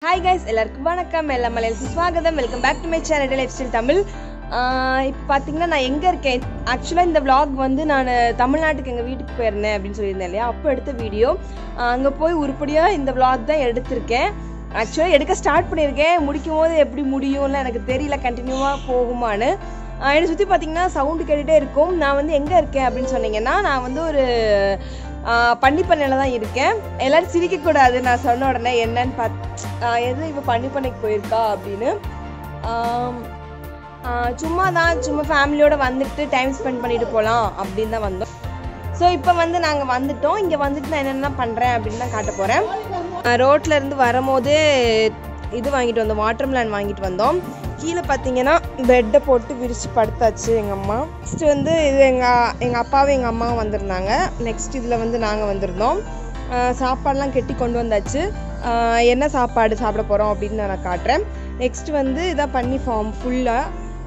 Hi guys எல்லாருக்கும் வணக்கம் எல்லாம் மலையாளம் ஸ்வாகதம் welcome back to my channel lifestyle Tamil இப்போ பார்த்தீங்கன்னா நான் எங்கே இருக்கேன் ஆக்சுவலாக இந்த vlog வந்து நான் தமிழ்நாட்டுக்கு எங்கள் வீட்டுக்கு போயிருந்தேன் அப்படின்னு சொல்லியிருந்தேன் இல்லையா அப்போ எடுத்த வீடியோ அங்கே போய் உருப்படியாக இந்த vlog தான் எடுத்திருக்கேன் ஆக்சுவலாக எடுக்க ஸ்டார்ட் பண்ணியிருக்கேன் முடிக்கும் போது எப்படி முடியும்ல எனக்கு தெரியல கண்டினியூவாக போகுமான்னு ஆஹ் என்னை சுற்றி பார்த்தீங்கன்னா சவுண்டு கேட்டுகிட்டே இருக்கும் நான் வந்து எங்கே இருக்கேன் அப்படின்னு சொன்னீங்கன்னா நான் வந்து ஒரு பண்ணி பண்ணையில் தான் இருக்கேன் எல்லாரும் சிரிக்கக்கூடாது நான் சொன்ன உடனே என்னன்னு பார்த்து எது இப்போ பண்ணி பண்ணைக்கு போயிருக்கா அப்படின்னு ஆம், ஆஹ் சும்மா தான் சும்மா ஃபேமிலியோட வந்துட்டு டைம் ஸ்பெண்ட் பண்ணிட்டு போகலாம் அப்படின்னு தான் வந்தோம் ஸோ இப்போ வந்து நாங்கள் வந்துட்டோம் இங்கே வந்துட்டு நான் என்னென்ன பண்ணுறேன் அப்படின்னு தான் காட்ட போகிறேன் ரோட்ல இருந்து வரும்போது இது வாங்கிட்டு வந்தோம் வாட்டர் மிலான் வாங்கிட்டு வந்தோம் கீழே பார்த்தீங்கன்னா பெட்டை போட்டு விரிச்சு படுத்தாச்சு எங்கள் அம்மா நெக்ஸ்ட் வந்து இது எங்கள் எங்கள் அப்பாவும் எங்கள் அம்மாவும் வந்திருந்தாங்க நெக்ஸ்ட் இதில் வந்து நாங்கள் வந்திருந்தோம் ஆஹ் சாப்பாடெலாம் கெட்டி கொண்டு வந்தாச்சு ஆஹ் என்ன சாப்பாடு சாப்பிட போகிறோம் அப்படின்னு நான் காட்டுறேன் நெக்ஸ்ட் வந்து இதான் பண்ணி ஃபார்ம் ஃபுல்லாக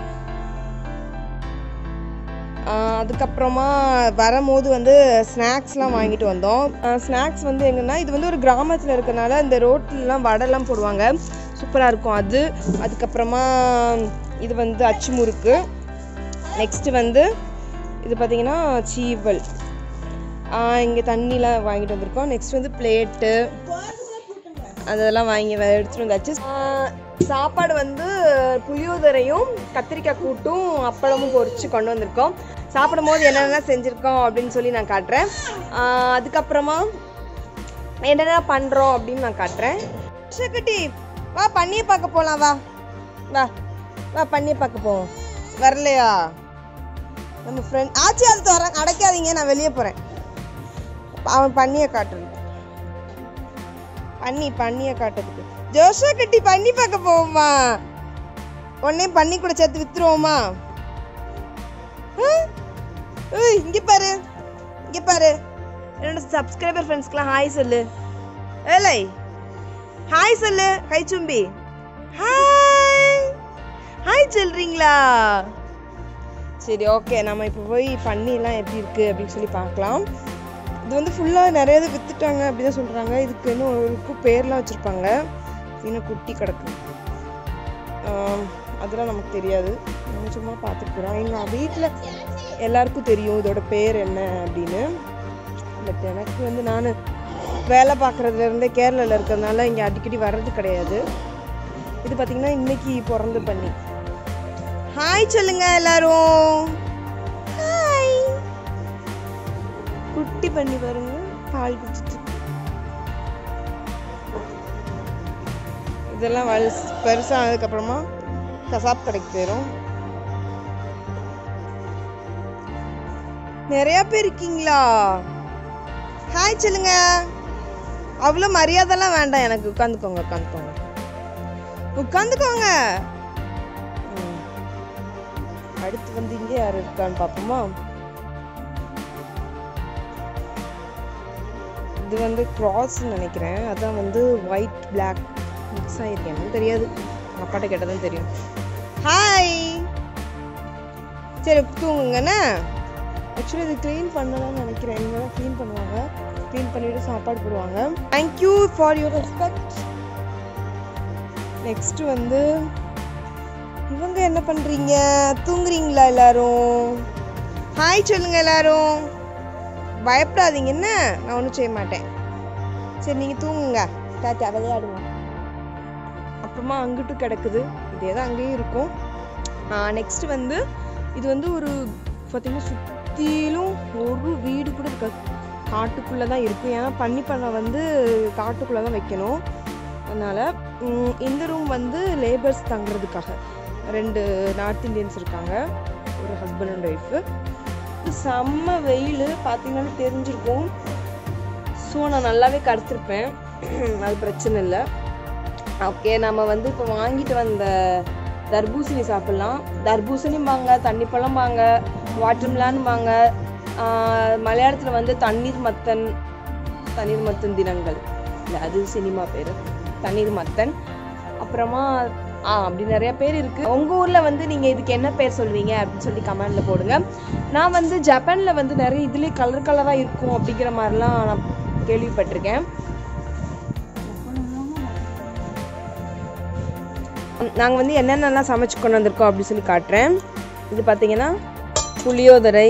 ஆஹ் அதுக்கப்புறமா வரும்போது வந்து ஸ்நாக்ஸ்லாம் வாங்கிட்டு வந்தோம் ஸ்நாக்ஸ் வந்து எங்கன்னா இது வந்து ஒரு கிராமத்தில் இருக்கனால இந்த ரோட்லலாம் வடைலாம் போடுவாங்க சூப்பராக இருக்கும் அது அதுக்கப்புறமா இது வந்து அச்சு முறுக்கு நெக்ஸ்ட்டு வந்து இது பார்த்தீங்கன்னா சீவல் இங்கே தண்ணிலாம் வாங்கிட்டு வந்திருக்கோம் நெக்ஸ்ட் வந்து பிளேட்டு அதெல்லாம் வாங்கி வ- எடுத்துட்டு வந்தாச்சு ஆஹ் சாப்பாடு வந்து புளியோதரையும் கத்திரிக்காய் கூட்டும் அப்பளமும் பொரிச்சு கொண்டு வந்திருக்கோம் சாப்பிடும் போது என்னென்ன செஞ்சுருக்கோம் அப்படின்னு சொல்லி நான் காட்டுறேன் ஆஹ் அதுக்கப்புறமா என்னென்ன பண்ணுறோம் அப்படின்னு நான் காட்டுறேன் குட்டி வா பண்ணியை பார்க்க போகலாம் வா வா வா பண்ணியை பார்க்க போவோம் வரலையா நம்ம ஃப்ரெண்ட் ஆச்சி அது தர அடைக்காதீங்க நான் வெளியே போகிறேன் அவன் பண்ணியை காட்டுறேன் பண்ணி பண்ணியை காட்டுறதுக்கு ஜோஷா கட்டி பண்ணி பார்க்க போவோமா உடனே பண்ணி கூட சேர்த்து வித்துருவோமா ஆ? ஏய், இங்க பாரு இங்க பாரு என்னோட சப்ஸ்கிரைபர் ஃப்ரெண்ட்ஸ்க்குலாம் ஹாய் சொல்லு ஏலை ஹாய் சொல்லு கை சும்பி ஹாய் ஹாய் சொல்றீங்களா சரி ஓகே நம்ம இப்போ போய் பண்ணிலாம் எப்படி இருக்கு அப்படின்னு சொல்லி பார்க்கலாம் இது வந்து ஃபுல்லாக நிறைய இது வித்துட்டாங்க அப்படி தான் சொல்கிறாங்க இதுக்கு இன்னும் ஒரு பேர்லாம் வச்சுருப்பாங்க இன்னும் குட்டி கிடக்கு ஆம், அதெல்லாம் நமக்கு தெரியாது நம்ம சும்மா பார்த்துட்டு போகிறோம் எங்கள் வீட்டில் எல்லாருக்கும் தெரியும் இதோட பேர் என்ன அப்படின்னு பட் எனக்கு வந்து நான் வேலை பார்க்குறதுல இருந்தே கேரளாவில் இருக்கிறதுனால இங்கே அடிக்கடி வர்றது கிடையாது இது பார்த்திங்கன்னா இன்னைக்கு பிறந்த பண்ணி ஹாய் சொல்லுங்க எல்லாரும் ஹாய் குட்டி பண்ணி பாருங்க பால் குடிச்சிட்டு இருக்கு. இதெல்லாம் வலு பெருசாக அப்புறமா கசாப் கடைக்கு போயிடும் நிறைய பேர் இருக்கீங்களா ஹாய் சொல்லுங்க அவ்வளோ மரியாதைலாம் வேண்டாம் எனக்கு உட்காந்துக்கோங்க உட்காந்துக்கோங்க உட்காந்துக்கோங்க ம். அடுத்து வந்து இங்கே யார் இருக்கான்னு பார்ப்போமா இது வந்து கிராஸ்ன்னு நினைக்கிறேன் அதான் வந்து ஒயிட் Black மிக்ஸ் ஆகிருக்கேன்னு தெரியாது எங்கள் அப்பாட்ட கேட்டதான் தெரியும் ஹாய் சரி தூங்குங்கண்ணே ஆக்சுவலி இது க்ளீன் பண்ணலாம்னு நினைக்கிறேன் இவங்க தான் க்ளீன் பண்ணுவாங்க க்ளீன் பண்ணிவிட்டு சாப்பாடு போடுவாங்க thank you for your respect next வந்து இவங்க என்ன பண்ணுறீங்க தூங்குறீங்களா எல்லாரும் ஹாய் சொல்லுங்க எல்லாரும் பயப்படாதீங்க என்ன நான் ஒன்றும் செய்ய மாட்டேன் சரி நீங்கள் தூங்குங்க டாட்டா விளையாடுவோம் அப்புறமா அங்கிட்டு கிடக்குது இதே தான் அங்கேயும் இருக்கும் நெக்ஸ்ட் வந்து இது வந்து ஒரு பார்த்தீங்கன்னா சுற்றிலும் ஒரு வீடு கூட இருக்காது காட்டுக்குள்ளே தான் இருக்கும் ஏன்னா பண்ணி பண்ண வந்து காட்டுக்குள்ளே தான் வைக்கணும் அதனால் இந்த ரூம் வந்து லேபர்ஸ் தங்குறதுக்காக ரெண்டு நார்த் இந்தியன்ஸ் இருக்காங்க ஒரு ஹஸ்பண்ட் அண்ட் ஒய்ஃபு செம்ம வெயில் பார்த்தீங்கன்னா தெரிஞ்சிருக்கும் ஸோ நான் நல்லாவே கருத்திருப்பேன் அது பிரச்சனை இல்லை ஓகே நம்ம வந்து இப்போ வாங்கிட்டு வந்த தர்பூசணி சாப்பிட்லாம் தர்பூசணிம்பாங்க தண்ணி பழம்பாங்க வாட்டர்மிலான்பாங்க மலையாளத்தில் வந்து தண்ணீர் மத்தன் தண்ணீர் மத்தன் தினங்கள் இல்லை அது சினிமா பேர் தண்ணீர் மத்தன் அப்புறமா ஆ அப்படி நிறைய பேர் இருக்கு உங்க ஊர்ல வந்து நீங்க இதுக்கு என்ன பேர் சொல்வீங்க அப்படின்னு சொல்லி கமெண்ட்ல போடுங்க நான் வந்து ஜப்பான்ல வந்து நிறைய இதுலயே கலர் கலரா இருக்கும் அப்படிங்கிற மாதிரிலாம் நான் கேள்விப்பட்டிருக்கேன் நாங்கள் வந்து என்னென்னலாம் சமைச்சு கொண்டு வந்திருக்கோம் அப்படின்னு சொல்லி காட்டுறேன் இது பார்த்தீங்கன்னா புளியோதரை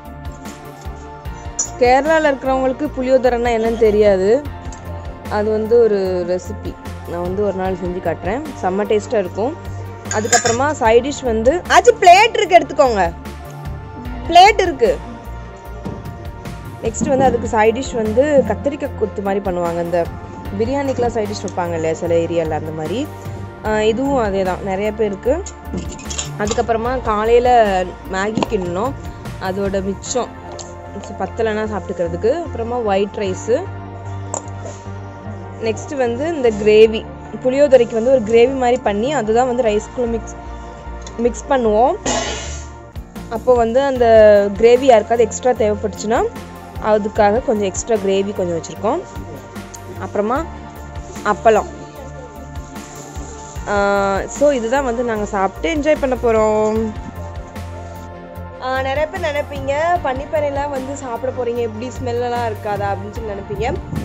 கேரளாவில் இருக்கிறவங்களுக்கு புளியோதரைன்னா என்னன்னு தெரியாது அது வந்து ஒரு ரெசிபி நான் வந்து ஒரு நாள் செஞ்சு காட்டுறேன் செம்ம டேஸ்ட்டாக இருக்கும் அதுக்கப்புறமா சைட் டிஷ் வந்து ஆச்சு பிளேட் இருக்கு எடுத்துக்கோங்க பிளேட் இருக்கு நெக்ஸ்ட் வந்து அதுக்கு சைட் டிஷ் வந்து கத்திரிக்காய் கொத்து மாதிரி பண்ணுவாங்க இந்த பிரியாணிக்கெலாம் சைட் டிஷ் வைப்பாங்க இல்லையா சில ஏரியாவில் அந்த மாதிரி ஆஹ் இதுவும் அதே தான் நிறைய பேருக்கு அதுக்கப்புறமா காலையில் மேகி கிண்ணணும் அதோட மிச்சம் மிச்சம் பத்தலைன்னா சாப்பிட்டுக்கிறதுக்கு அப்புறமா ஒயிட் ரைஸு நெக்ஸ்ட் வந்து இந்த கிரேவி புளியோதரைக்கு வந்து ஒரு கிரேவி மாதிரி பண்ணி அதுதான் வந்து ரைஸ்குள்ளே மிக்ஸ் மிக்ஸ் பண்ணுவோம் அப்போ வந்து அந்த கிரேவி யாருக்காவது எக்ஸ்ட்ரா தேவைப்பட்டுச்சுன்னா அதுக்காக கொஞ்சம் எக்ஸ்ட்ரா கிரேவி கொஞ்சம் வச்சுருக்கோம் அப்புறமா அப்பளம் ஸோ இதுதான் வந்து நாங்கள் சாப்பிட்டு என்ஜாய் பண்ண போகிறோம் நிறைய பேர் நினைப்பீங்க பன்னிப்பறையெல்லாம் வந்து சாப்பிட போகிறீங்க எப்படி ஸ்மெல்லாம் இருக்காதா அப்படின்னு சொல்லி நினைப்பீங்க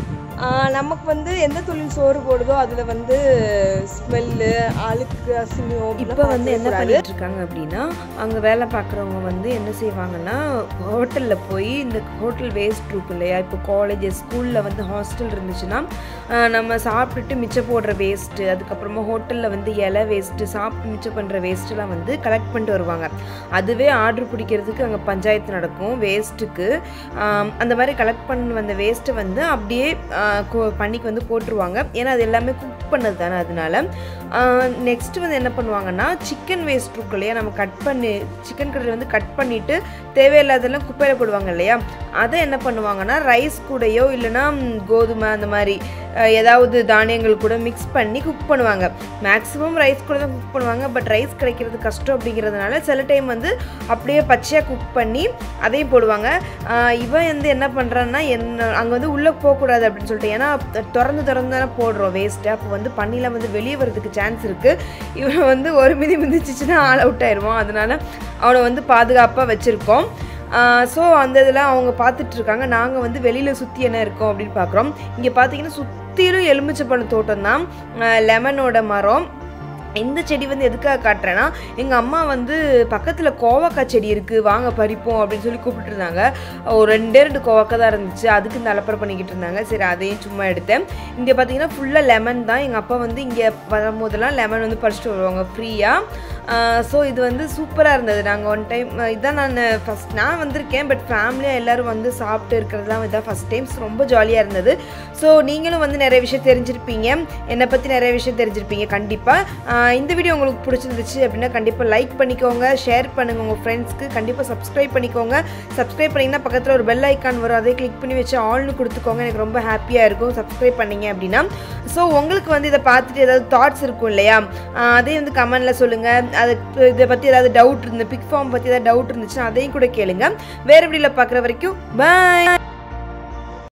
ஆஹ் நமக்கு வந்து எந்த தொழில் சோறு போடுதோ அதில் வந்து ஸ்மெல்லு அழுக்கு அசிங்கம் இப்போ வந்து என்ன பண்ணிட்டு இருக்காங்க அப்படின்னா அங்கே வேலை பார்க்குறவங்க வந்து என்ன செய்வாங்கன்னா ஹோட்டலில் போய் இந்த ஹோட்டல் வேஸ்ட் இருக்கும் இல்லையா இப்போ காலேஜ் ஸ்கூலில் வந்து ஹாஸ்டல் இருந்துச்சுன்னா ஆஹ் நம்ம சாப்பிட்டுட்டு மிச்சம் போடுற வேஸ்ட்டு அதுக்கப்புறமா ஹோட்டலில் வந்து இலை வேஸ்ட்டு சாப்பிட்டு மிச்சம் பண்ணுற வேஸ்ட்டெல்லாம் வந்து கலெக்ட் பண்ணிட்டு வருவாங்க அதுவே ஆர்டர் பிடிக்கிறதுக்கு அங்கே பஞ்சாயத்து நடக்கும் வேஸ்ட்டுக்கு அந்த மாதிரி கலெக்ட் பண்ண வந்த வேஸ்ட்டை வந்து அப்படியே ஆஹ் கோ- பண்ணிக்கு வந்து போட்டுருவாங்க ஏன்னா அது எல்லாமே குக் பண்ணது தானே அதனால நெக்ஸ்ட் வந்து என்ன பண்ணுவாங்கன்னா சிக்கன் வேஸ்ட் இருக்கும் இல்லையா நம்ம கட் பண்ணி சிக்கன் கடையில் வந்து கட் பண்ணிவிட்டு தேவையில்லாதெல்லாம் குப்பையில் போடுவாங்க இல்லையா அதை என்ன பண்ணுவாங்கன்னா ரைஸ் கூடயோ இல்லைன்னா ம், கோதுமை அந்த மாதிரி அஹ், ஏதாவது தானியங்கள் கூட மிக்ஸ் பண்ணி குக் பண்ணுவாங்க மேக்ஸிமம் ரைஸ் கூட தான் குக் பண்ணுவாங்க பட் ரைஸ் கிடைக்கிறது கஷ்டம் அப்படிங்கிறதுனால சில டைம் வந்து அப்படியே பச்சையாக குக் பண்ணி அதையும் போடுவாங்க ஆஹ் இவன் வந்து என்ன பண்ணுறான்னா என்ன அங்கே வந்து உள்ளே போகக்கூடாது அப்படின்னு சொல்லிட்டு ஏன்னா திறந்து திறந்து தானே போடுறோம் வேஸ்ட்டு அப்போ வந்து பண்ணிலாம் வந்து வெளியே வரதுக்கு சான்ஸ் இருக்குது இவன் வந்து ஒரு மிதி மிதிச்சிச்சுன்னா ஆல் அவுட் ஆயிடுவான் அதனால அவனை வந்து பாதுகாப்பாக வச்சுருக்கோம் ஸோ அந்த இதெல்லாம் அவங்க பார்த்துட்டு இருக்காங்க நாங்கள் வந்து வெளியில் சுற்றி என்ன இருக்கோம் அப்படின்னு பார்க்குறோம் இங்கே பார்த்தீங்கன்னா சுற்றிலும் எலுமிச்சப்பழம் தோட்டம் தான் லெமனோட மரம் இந்த செடி வந்து எதுக்காக காட்டுறேன்னா எங்கள் அம்மா வந்து பக்கத்தில் கோவக்காய் செடி இருக்குது வாங்க பறிப்போம் அப்படின்னு சொல்லி கூப்பிட்டு இருந்தாங்க ஒரு ரெண்டே ரெண்டு கோவக்காய் தான் இருந்துச்சு அதுக்கு இந்த அலப்பறை பண்ணிக்கிட்டு இருந்தாங்க சரி அதையும் சும்மா எடுத்தேன் இங்கே பார்த்தீங்கன்னா ஃபுல்லாக லெமன் தான் எங்கள் அப்பா வந்து இங்கே வரும்போதெல்லாம் லெமன் வந்து பறிச்சுட்டு வருவாங்க ஃப்ரீயாக ஸோ இது வந்து சூப்பராக இருந்தது நாங்கள் ஒன் டைம் இதான் நான் ஃபஸ்ட் நான் வந்திருக்கேன் பட் ஃபேமிலியாக எல்லோரும் வந்து சாப்பிட்டு இருக்கிறதுலாம் இதான் ஃபஸ்ட் டைம்ஸ் ரொம்ப ஜாலியாக இருந்தது ஸோ நீங்களும் வந்து நிறைய விஷயம் தெரிஞ்சிருப்பீங்க என்னை பற்றி நிறைய விஷயம் தெரிஞ்சிருப்பீங்க கண்டிப்பாக இந்த வீடியோ உங்களுக்கு பிடிச்சிருந்துச்சு அப்படின்னா கண்டிப்பாக லைக் பண்ணிக்கோங்க ஷேர் பண்ணுங்கள் உங்கள் ஃப்ரெண்ட்ஸ்க்கு கண்டிப்பாக சப்ஸ்கிரைப் பண்ணிக்கோங்க சப்ஸ்கிரைப் பண்ணிங்கன்னா பக்கத்தில் ஒரு பெல் ஐக்கான் வரும் அதை கிளிக் பண்ணி வச்சு ஆல்னு கொடுத்துக்கோங்க எனக்கு ரொம்ப ஹாப்பியாக இருக்கும் சப்ஸ்கிரைப் பண்ணீங்க அப்படின்னா ஸோ உங்களுக்கு வந்து இதை பார்த்துட்டு ஏதாவது தாட்ஸ் இருக்கும் இல்லையா ஆஹ் அதையும் வந்து கமெண்டில் சொல்லுங்கள் அது இதை பற்றி ஏதாவது டவுட் இருந்து பிக் ஃபார்ம் பற்றி ஏதாவது டவுட் இருந்துச்சுன்னா அதையும் கூட கேளுங்க வேறு வீடியோவில் பார்க்குற வரைக்கும் பாய்